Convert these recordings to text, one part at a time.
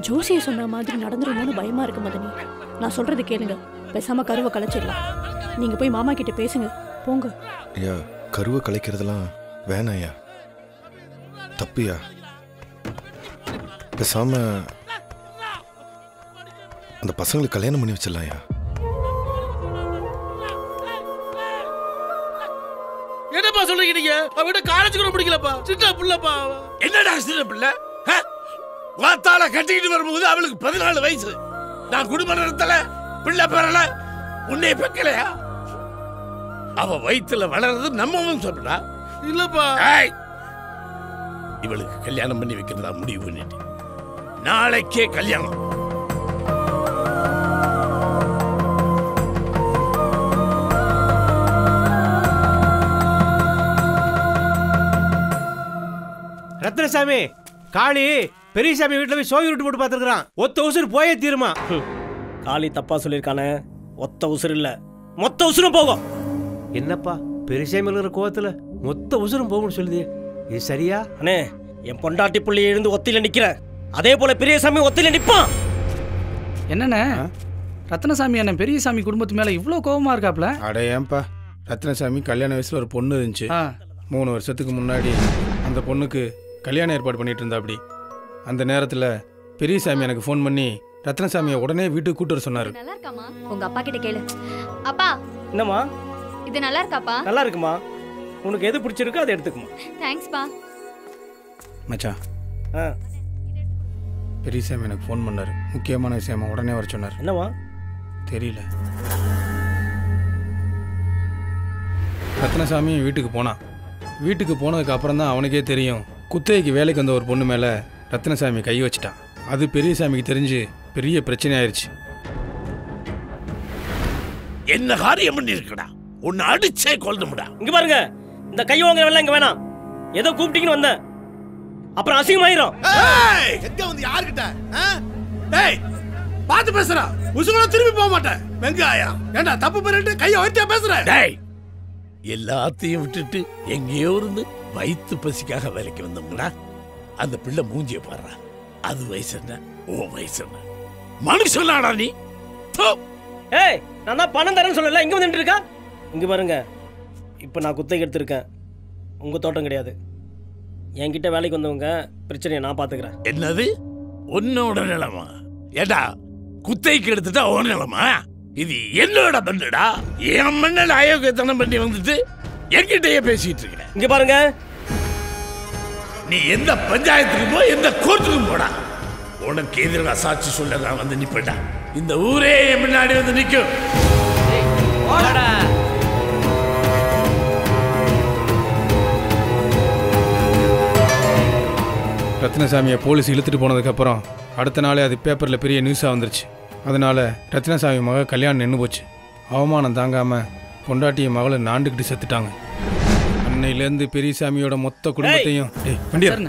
ஜோசியை சொன்ன மாதிரி நடந்துருமோன்னு பயமா இருக்கு மதனி நான் சொல்றது கேளுங்க பேசாம கருவை கலைச்சிடலாம் நீங்க போய் மாமா கிட்ட பேசுங்க போங்க ஐயா கருவை கலைக்கிறதெல்லாம் வேணாம்யா தப்புயா பேசாம அந்த பசங்களுக்கு கல்யாணம் பண்ணி வச்சிடலாம்யா என்னப்பா சொல்றீங்க நீங்க அவகிட்ட காலேஜ் கூட பிடிக்கலப்பா சின்ன புள்ளப்பா என்னடா சின்ன பிள்ளை ஆ? வாத்தால கட்டிக்கிட்டு வரும்போது அவளுக்கு பதினாலு வயசு நான் குடும்ப நடத்தல பிள்ளை பெறல உன்னை பெக்கலையா அவ வயித்துல வளர்றது நம்ம வம்சம்டா இல்லப்பா ஏய்! இவளுக்கு கல்யாணம் பண்ணி வைக்கிறதா முடிவு பண்ணிட்டு நாளைக்கே கல்யாணம் ரத்னசாமி காளி பெரியசாமி வீட்டுல போய் சோவி விட்டு போட்டு பார்த்துருக்கான் ஒத்த உசுறு போயே தீருமா காளி தப்பா சொல்லியிருக்கானே ஒத்த உசுறு இல்ல மொத்த உசுரும் போகும் என்னப்பா பெரியசாமி இருக்கிற கோவத்துல மொத்த உசுரும் போகும்னு சொல்லுது இது சரியா அண்ணே என் பொண்டாட்டி புள்ளி இருந்து ஒத்தில நிக்கிறேன் அதே போல பெரியசாமி ஒத்தில நிப்பான் என்னண்ணே ரத்னசாமி அண்ணன் பெரியசாமி குடும்பத்து மேல இவ்வளோ கோவமா இருக்காப்ல அட ஏன்பா ரத்னசாமி கல்யாண வயசுல ஒரு பொண்ணு இருந்துச்சு ஆ. மூணு வருஷத்துக்கு முன்னாடி அந்த பொண்ணுக்கு கல்யாணம் ஏற்பாடு பண்ணிட்டு இருந்தா அப்படி அந்த நேரத்தில் பெரியசாமி எனக்கு ஃபோன் பண்ணி ரத்னசாமியை உடனே வீட்டுக்கு கூட்டு வர சொன்னார் நல்லா இருக்காமா உங்க அப்பா கிட்ட கேளு அப்பா என்னம்மா இது நல்லா இருக்காப்பா நல்லா இருக்குமா உனக்கு எது பிடிச்சிருக்கோ அதை எடுத்துக்குமா தேங்க்ஸ்ப்பா மச்சான் ஆ பெரியசாமி எனக்கு ஃபோன் பண்ணார் முக்கியமான விஷயமா உடனே வர சொன்னார் என்னவா தெரியல ரத்னசாமி வீட்டுக்கு போனான் வீட்டுக்கு போனதுக்கு அப்புறம் தான் அவனுக்கே தெரியும் குத்தகைக்கு வேலைக்கு வந்த ஒரு பொண்ணு மேலே ரத்னசாமி கை வச்சிட்டான் அது பெரியசாமிக்கு தெரிஞ்சு பெரிய பிரச்சனை ஆயிருச்சு என்ன காரியம் பண்ணி இருக்கடா உன்னை அடிச்சே கொல்லணும்டா இங்க பாருங்க இந்த கை வாங்குற வேலை இங்க வேணாம் ஏதோ கூப்பிட்டீங்கன்னு வந்தேன் அப்புறம் அசிங்கமாயிரும் ஏய்! எங்க வந்து யாருக்கிட்ட ஆ? ஏய் பாத்து பேசுறா உசுங்கள திரும்பி போக மாட்டேன் வெங்காயம் ஏண்டா தப்பு பண்ணிட்டு கைய வைத்தியா பேசுற டேய் எல்லாத்தையும் விட்டுட்டு எங்கேயோ இருந்து வயிற்று பசிக்காக வேலைக்கு வந்தோம்டா அந்த பிள்ளை மூஞ்சிய பாடுறா அது வயசு என்ன ஓ வயசு என்ன மனுஷனாடா நீ தோ. ஏய் நான் தான் பணம் தரேன்னு சொல்லல இங்க வந்து இருக்கா இங்க பாருங்க இப்போ நான் குத்தகை எடுத்திருக்கேன் உங்க தோட்டம் கிடையாது என்கிட்ட வேலைக்கு வந்தவங்க பிரச்சனையை நான் பாத்துக்கிறேன் என்னது உன்னோட நிலமா ஏடா குத்தைக்கு எடுத்துட்டா உன் நிலமா இது என்னோட பண்டுடா என் மண்ணில் அயோக்கியத்தனம் பண்ணி வந்துட்டு என்கிட்டயே பேசிட்டு இருக்கிற இங்க பாருங்க நீ எந்த பஞ்சாயத்துக்கு போ எந்த கோர்ட்டுக்கும் போடா உனக்கு எதிராக சாட்சி சொல்ல நான் வந்து நிப்பேன்டா இந்த ஊரே என் முன்னாடி வந்து நிற்கும் ரத்னசாமியை போலீஸ் இழுத்துட்டு போனதுக்கப்புறம் அடுத்த நாளே அது பேப்பரில் பெரிய நியூஸாக வந்துருச்சு அதனால ரத்னசாமி மக கல்யாணம் நின்று போச்சு அவமானம் தாங்காமல் பொண்டாட்டிய மகளை நாண்டுக்கிட்டு செத்துட்டாங்க அன்னையிலேருந்து பெரியசாமியோட மொத்த குடும்பத்தையும் டேய் வண்டியா சரிண்ணே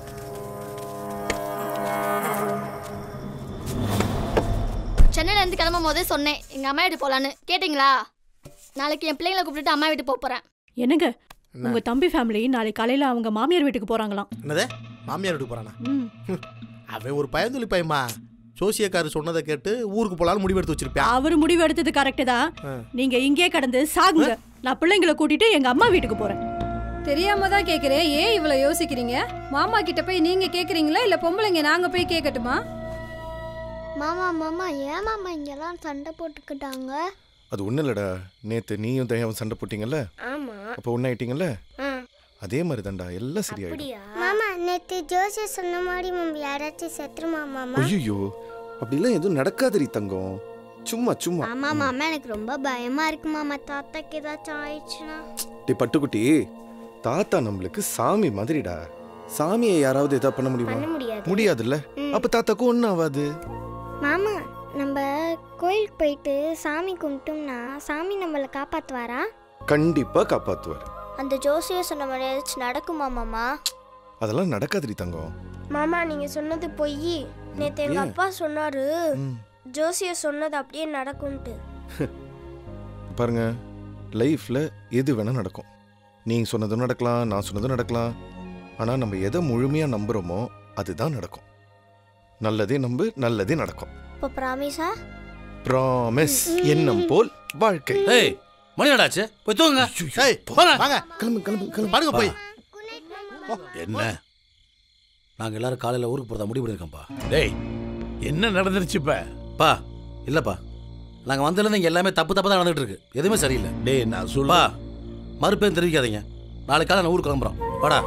சென்னையில இருந்து கிளம்பும் போதே சொன்னேன் எங்க அம்மா வீட்டு போலான்னு கேட்டிங்களா நாளைக்கு என் பிள்ளைங்களை கூப்பிட்டுட்டு அம்மா வீட்டு போப் போறேன் என்னங்க உங்க தம்பி ஃபேமிலி நாளை காலையில அவங்க மாமியார் வீட்டுக்கு போறாங்களாம் என்னது மாமியார் வீட்டுக்கு போறானா ம். அவன் ஒரு பயந்துளி பையமா ஜோசியக்காரர் சொன்னதை கேட்டு ஊருக்கு போலான்னு முடிவெடுத்து வச்சிருப்பேன் அவரு முடிவு எடுத்தது கரெக்ட் தான் ஆ. நீங்க இங்கே கடந்து சாகுங்க நான் பிள்ளைங்களை கூட்டிட்டு எங்க அம்மா வீட்டுக்கு போறேன் தெரியாம தான் கேக்குறேன் ஏன் இவ்வளவு யோசிக்கிறீங்க மாமா கிட்ட போய் நீங்க கேக்குறீங்களா இல்ல பொம்பளைங்க நாங்க போய் கேட்கட்டுமா மாமா மாமா ஏன் மாமா இங்கெல்லாம் சண்டை போட்டுக்கிட்டாங்க அது ஒன்றும் இல்லடா நேற்று நீயும் தயாவும் சண்டை போட்டீங்கல்ல ஆமா அப்போ ஒன்றாயிட்டீங்கல்ல அதே மாதிரி தான்டா எல்லாம் சரியாயிடும் மாமா நேத்து ஜோசிய சொன்ன மாதிரி மம்மி யாராச்சும் செத்துருமா மாமா ஐயோ அப்படிலாம் எதுவும் நடக்காதடி தங்கம் சும்மா சும்மா மாமா மாமா எனக்கு ரொம்ப பயமா இருக்கு மாமா தாத்தாக்கு ஏதாச்சும் ஆயிடுச்சுன்னா டே பட்டுக்குட்டி தாத்தா நம்மளுக்கு சாமி மாதிரிடா சாமியை யாராவது எதா பண்ண முடியுமா பண்ண முடியாது முடியாதுல்ல ம். அப்ப தாத்தாக்கும் ஒன்றும் ஆகாது மாமா நம்ம கோயிலுக்கு போயிட்டு சாமி கும்பிட்டோம்னா சாமி நம்மளை காப்பாத்துவாரா கண்டிப்பா காப்பாத்துவார் அந்த ஜோசிய சொன்ன மாதிரி ஏதாச்சும் நடக்குமா மாமா அதெல்லாம் நடக்காதடி தங்கம் மாமா நீங்க சொன்னது பொய் நேத்து எங்க ஏன்? அப்பா சொன்னாரு ம். ஜோசிய சொன்னது அப்படியே நடக்கும்ட்டு பாருங்க லைஃப்ல எது வேணா நடக்கும் நீ சொன்னதும் நடக்கலாம் நான் சொன்னதும் நடக்கலாம் ஆனா நம்ம எதை முழுமையா நம்புறோமோ அதுதான் நடக்கும் நல்லதே நம்பு நல்லதே நடக்கும் இப்போ ப்ராமிஸா ப்ராமிஸ் எண்ணம் போல் வாழ்க்கை ஏய் மணி நடாச்சு போய் தூங்குங்க ஏய் வாங்க கிளம்பு கிளம்பு கிளம்பு பாருங்க போய் என்ன நாங்க எல்லாரும் காலையில ஊருக்கு போறதா முடிவு பண்ணிருக்கோம்ப்பா டேய் என்ன நடந்துருச்சு இப்ப பா இல்லப்பா நாங்க வந்ததுல இங்க எல்லாமே தப்பு தப்பு தான் நடந்துட்டு இருக்கு எதுவுமே சரியில்லை டேய் நான் பா சொல்ல மறுபேரும் தெரிவிக்காதீங்க நாளைக்கு காலை நான் ஊருக்கு கிளம்புறோம் வாடா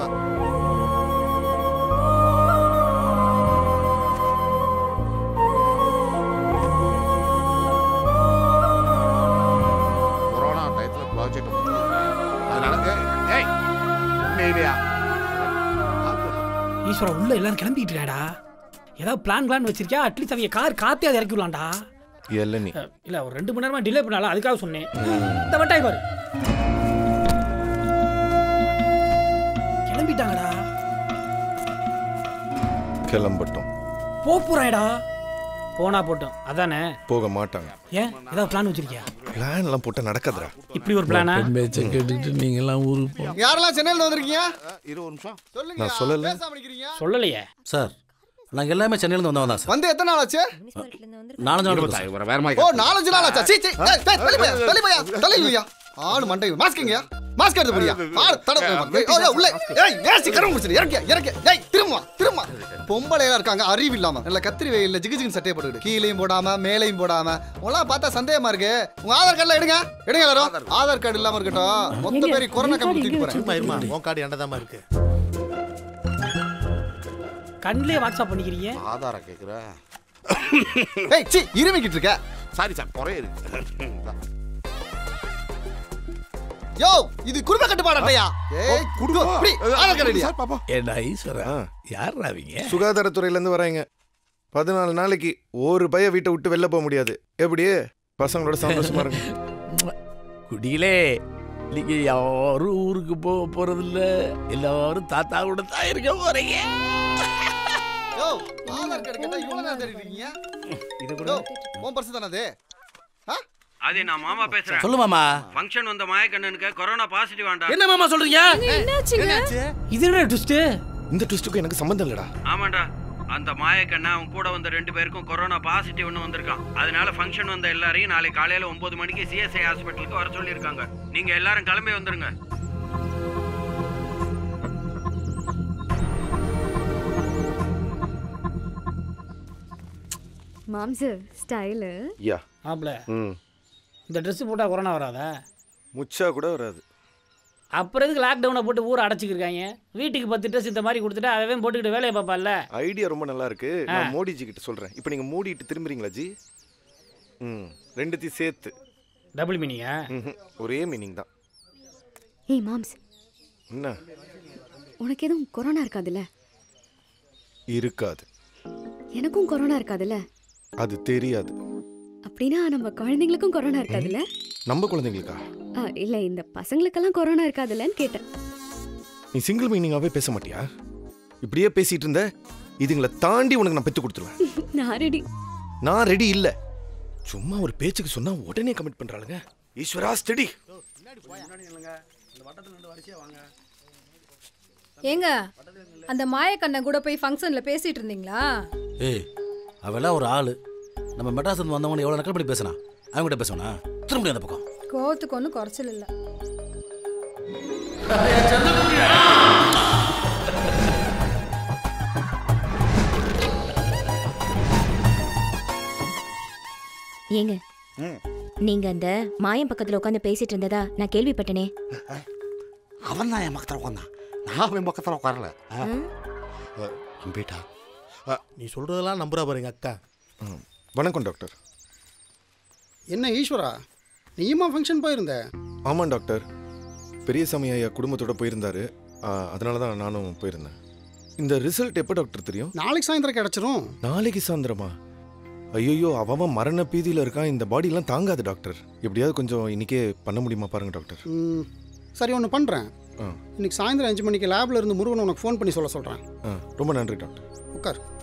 கொரோனா டயத்தில் ப்ராஜெக்ட் அதனால ஏய் உண்மையிலையா ஈஸ்வரா உள்ள எல்லாரும் கிளம்பிட்டு இருக்காடா ஏதாவது பிளான் பிளான் வச்சிருக்கியா அட்லீஸ்ட் அவங்க கார் காத்தே அதை இறக்கி விடலாம்டா இளநீ அஹ், இல்ல ஒரு ரெண்டு மணி நேரமா டிலே பண்ணால அதுக்காக சொன்னேன் இந்த வட்டாய் பாரு கிளம்பிட்டாங்கடா கிளம்பட்டும் போறாடா போனா போட்டோம் அதானே போக மாட்டாங்க ஏன் ஏதாவது பிளான் வச்சிருக்கியா பிளான் எல்லாம் போட்டு நடக்காதுடா இப்படி ஒரு பிளானா பேச்சை கேட்டுட்டு நீங்க எல்லாம் ஊருக்கு போ யாரெல்லாம் சென்னையில வந்திருக்கீங்க இருபது நிமிஷம் சொல்லுங்க நான் சொல்லல பேசாம நிக்கிறீங்க சொல்லலையே சார் நாங்க எல்லாமே சென்னையில இருந்து வந்தவங்க தான் சார் வந்து எத்தனை நாள் ஆச்சு நாலஞ்சு நாள் இருக்கும் சார். வேற ஓ நாலஞ்சு நாள் ஆச்சா சீ சீ ஏய், ஏய், தள்ளி போயா தள்ளி போயா தள்ளி இல்லையா ஆளு மண்டை மாஸ்க்குங்கயா மாஸ்க் எடுத்து போறியா ஆளு தட ஏய், ஓ, உள்ள ஏய் ஏசி கரம் முடிச்சிரு இறக்கியா இறக்கியா ஏய் திரும்ப திரும்ப பொம்பளையா இருக்காங்க அறிவு இல்லாம நல்ல கத்திரி வெயில்ல ஜிகு ஜிகு சட்டையை போட்டுக்கிட்டு கீழையும் போடாம மேலையும் போடாம உங்களாம் பார்த்தா சந்தேகமா இருக்கு உங்க ஆதார் கார்டுல எடுங்க எடுங்க எல்லாரும் ஆதார் கார்டு இல்லாம இருக்கட்டும் மொத்த பேரி கொரோனா கம்பி தூக்கி போறேன் இருமா இருமா உன் கார்டு என்னதாம்மா இருக்கு கண்ணிலே வாட்ஸ்அப் பண்ணிக்கிறீங்க ஆதாரம் கேட்குற ஏய் சி இருமிக்கிட்டு இருக்க சாரி சார் குறைய இருக்கு யோ இது குடும்ப கட்டுப்பாடு அட்டையா ஏய் குடும்ப இப்படி ஆதார் கார்டு எடுயா. சார் பாப்பா ஏடா ஈஸ்வரா யார் அவங்க சுகாதாரத்துறையில இருந்து வராங்க பதினாலு நாளைக்கு ஒரு பைய வீட்டை விட்டு வெளில போக முடியாது எப்படி பசங்களோட சந்தோஷமா இருங்க குடியிலே நீங்க யாரும் ஊருக்கு போக போறதில்ல எல்லாரும் தாத்தா கூட தான் இருக்க போறீங்க யோ ஆதார் கார்டு கேட்டா இவ்வளவு நேரம் தேடிட்டு இருக்கீங்க இது யோ உன் பர்ஸ் தானே அது ஆ அது நான் மாமா பேசுறேன் சொல்லு மாமா ஃபங்க்ஷன் வந்த மாயக்கண்ணனுக்கு கொரோனா பாசிட்டிவ் ஆண்டா என்ன மாமா சொல்றீங்க இது என்ன ட்விஸ்ட் இந்த ட்விஸ்ட்டுக்கும் எனக்கு சம்மந்தம் இல்லடா ஆமாண்டா அந்த மாயக்கண்ணா அவன் கூட வந்த ரெண்டு பேருக்கும் கொரோனா பாசிட்டிவ்னு வந்திருக்கான் அதனால ஃபங்க்ஷன் வந்த எல்லாரையும் நாளை காலையில ஒன்பது மணிக்கு சிஎஸ்ஐ ஹாஸ்பிட்டலுக்கு வர சொல்லியிருக்காங்க நீங்க எல்லாரும் கிளம்பி வந்துருங்க மாம்சு ஸ்டைலு யா மாப்பிள ம் இந்த Dress போட்டா கொரோனா வராதா முச்சா கூட வராது அப்புறம் எதுக்கு லாக்டவுனை போட்டு ஊரை அடைச்சிக்கிருக்காங்க வீட்டுக்கு பத்து ட்ரெஸ் இந்த மாதிரி கொடுத்துட்டு அவன் போட்டுக்கிட்டு வேலையை பார்ப்பான்ல ஐடியா ரொம்ப நல்லா இருக்கு நான் மோடிஜி கிட்ட சொல்றேன் இப்போ நீங்க மூடிட்டு திரும்புறீங்களா ஜி ம் ரெண்டுத்தையும் சேர்த்து டபுள் மீனிங்கா ம்ஹும். ஒரே மீனிங் தான் ஏய் மாம்ஸ் என்ன உனக்கு எதுவும் கொரோனா இருக்காதுல்ல இருக்காது எனக்கும் கொரோனா இருக்காதுல்ல அது தெரியாது அப்படின்னா நம்ம குழந்தைங்களுக்கும் கொரோனா இருக்காதுல்ல நம்ம குழந்தைங்களுக்கா ஆ, இல்ல இந்த பசங்களுக்கெல்லாம் கொரோனா இருக்காதுல்லன்னு கேட்டேன் நீ சிங்கிள் மீனிங்காவே பேச மாட்டியா இப்படியே பேசிட்டு இருந்த இதுங்களை தாண்டி உனக்கு நான் பெத்து கொடுத்துருவேன் நான் ரெடி நான் ரெடி இல்ல சும்மா ஒரு பேச்சுக்கு சொன்னா உடனே கமிட் பண்றாளுங்க ஈஸ்வரா ஸ்டடி ஏங்க அந்த மாயக்கண்ணன் கூட போய் ஃபங்க்ஷன்ல பேசிட்டு இருந்தீங்களா ஏய் அவெல்லாம் ஒரு ஆளு நம்ம மெட்ராஸ் இருந்து வந்தவங்க எவ்வளோ நக்கல் பண்ணி பேசினா அவங்ககிட்ட பேசுவனா திரும்ப அந்த பக்கம் கோவத்துக்கு ஒன்றும் குறைச்சல் இல்லை ஏங்க நீங்க அந்த மாயம் பக்கத்துல உட்காந்து பேசிட்டு இருந்ததா நான் கேள்விப்பட்டனே அவன் தான் என் பக்கத்தில் உட்காந்தான் நான் அவன் பக்கத்தில் உட்காரல நம்பிட்டா நீ சொல்றதெல்லாம் நம்புறா பாருங்க அக்கா வணக்கம் டாக்டர் என்ன ஈஸ்வரா நீயுமா ஃபங்க்ஷன் போயிருந்த ஆமாம் டாக்டர் பெரியசாமி ஐயா குடும்பத்தோட போயிருந்தாரு ஆ, அதனால தான் நானும் போயிருந்தேன் இந்த ரிசல்ட் எப்போ டாக்டர் தெரியும் நாளைக்கு சாயந்தரம் கிடைச்சிரும் நாளைக்கு சாயந்தரமா ஐயோ அவன் மரண பீதியில் இருக்கான் இந்த பாடியெல்லாம் தாங்காது டாக்டர் எப்படியாவது கொஞ்சம் இன்னைக்கே பண்ண முடியுமா பாருங்க டாக்டர் ம், சரி ஒன்று பண்ணுறேன் ஆ இன்னைக்கு சாயந்தரம் அஞ்சு மணிக்கு லேப்ல இருந்து முருகன் உனக்கு ஃபோன் பண்ணி சொல்ல சொல்கிறேன் ஆ ரொம்ப நன்றி டாக்டர் உட்கார்